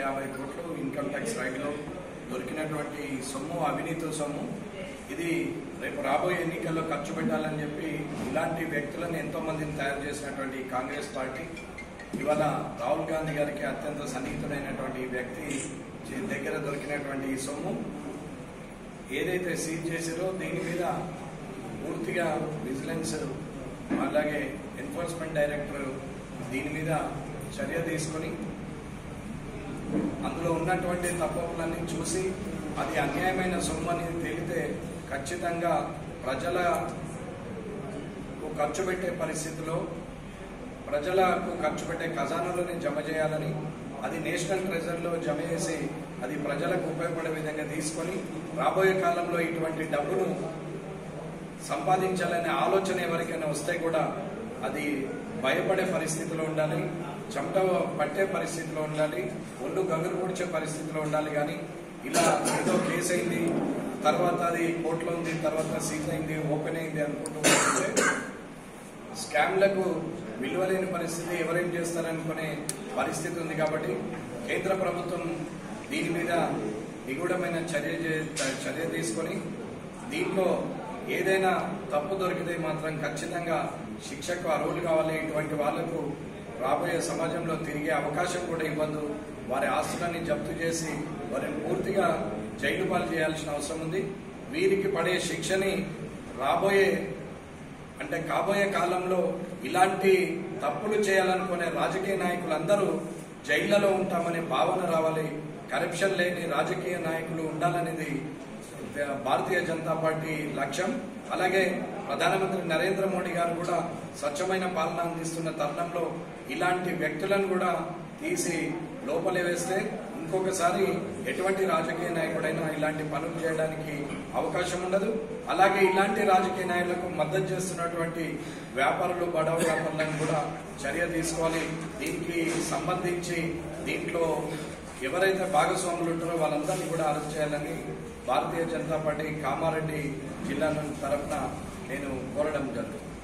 యాభై కోట్లు income tax రైడ్లో దొరికినటువంటి సొమ్ము అవినీతి సొమ్ము ఇది రేపు రాబోయే ఎన్నికల్లో ఖర్చు పెట్టాలని చెప్పి ఇలాంటి వ్యక్తులను ఎంతో మందిని తయారు చేసినటువంటి కాంగ్రెస్ పార్టీ ఇవాళ రాహుల్ గాంధీ గారికి అత్యంత సన్నిహితుడైనటువంటి ఈ వ్యక్తి చే- దగ్గర దొరికినటువంటి ఈ సొమ్ము ఏదైతే సీజ్ చేసారో దీని మీద పూర్తిగా విజిలెన్స్ అలాగే ఎన్ఫోర్స్మెంట్ డైరెక్టర్ దీని మీద చర్య తీసుకొని అందులో ఉన్నటువంటి తప్పులన్నీ చూసి అది అన్యాయమైన సొమ్ము అని తేలితే ఖచ్చితంగా ప్రజలకు ఖర్చు పెట్టే పరిస్థితిలో ప్రజలకు ఖర్చు పెట్టే ఖజానాలోనే జమ చేయాలని అది నేషనల్ ట్రెజర్లో జమ చేసి అది ప్రజలకు ఉపయోగపడే విధంగా తీసుకొని రాబోయే కాలంలో ఇటువంటి డబ్బును సంపాదించాలనే ఆలోచన ఎవరికైనా వస్తే కూడా అది భయపడే పరిస్థితిలో ఉండాలి చెమట పట్టే పరిస్థితిలో ఉండాలి ఒళ్ళు గగురు పొడిచే పరిస్థితిలో ఉండాలి కానీ ఇలా ఏదో కేసు అయింది తర్వాత అది కోర్టులో ఉంది తర్వాత సీజ్ అయింది ఓపెన్ అయింది అనుకుంటూ ఉంటే స్కామ్లకు విలువలేని పరిస్థితి ఎవరేం చేస్తారనుకునే పరిస్థితి ఉంది కాబట్టి కేంద్ర ప్రభుత్వం దీని మీద నిగూఢమైన చర్య చే- చర్య తీసుకొని దీంట్లో ఏదైనా తప్పు దొరికితే మాత్రం ఖచ్చితంగా శిక్షకు అర్హులు కావాలి ఇటువంటి వాళ్లకు రాబోయే సమాజంలో తిరిగే అవకాశం కూడా ఇవ్వద్దు వారి ఆస్తులన్నీ జప్తు చేసి వారిని పూర్తిగా జైలు పాలు చేయాల్సిన అవసరం ఉంది వీరికి పడే శిక్షని రాబోయే అంటే కాబోయే కాలంలో ఇలాంటి తప్పులు చేయాలనుకునే రాజకీయ నాయకులందరూ జైళ్లలో ఉంటామనే భావన రావాలి కరప్షన్ లేని రాజకీయ నాయకులు ఉండాలనేది భారతీయ జనతా పార్టీ లక్ష్యం అలాగే ప్రధానమంత్రి నరేంద్ర మోడీ గారు కూడా స్వచ్ఛమైన పాలన అందిస్తున్న తరుణంలో ఇలాంటి వ్యక్తులను కూడా తీసి లోపలే వేస్తే ఇంకొకసారి ఎటువంటి రాజకీయ నాయకుడైనా ఇలాంటి పనులు చేయడానికి అవకాశం ఉండదు అలాగే ఇలాంటి రాజకీయ నాయకులకు మద్దతు చేస్తున్నటువంటి వ్యాపారులు బడా వ్యాపారులను కూడా చర్య తీసుకోవాలి దీనికి సంబంధించి దీంట్లో ఎవరైతే భాగస్వాములు ఉంటారో వాళ్ళందరినీ కూడా అరెస్ట్ చేయాలని భారతీయ జనతా పార్టీ కామారెడ్డి జిల్లా తరఫున నేను కోరడం జరుగుతుంది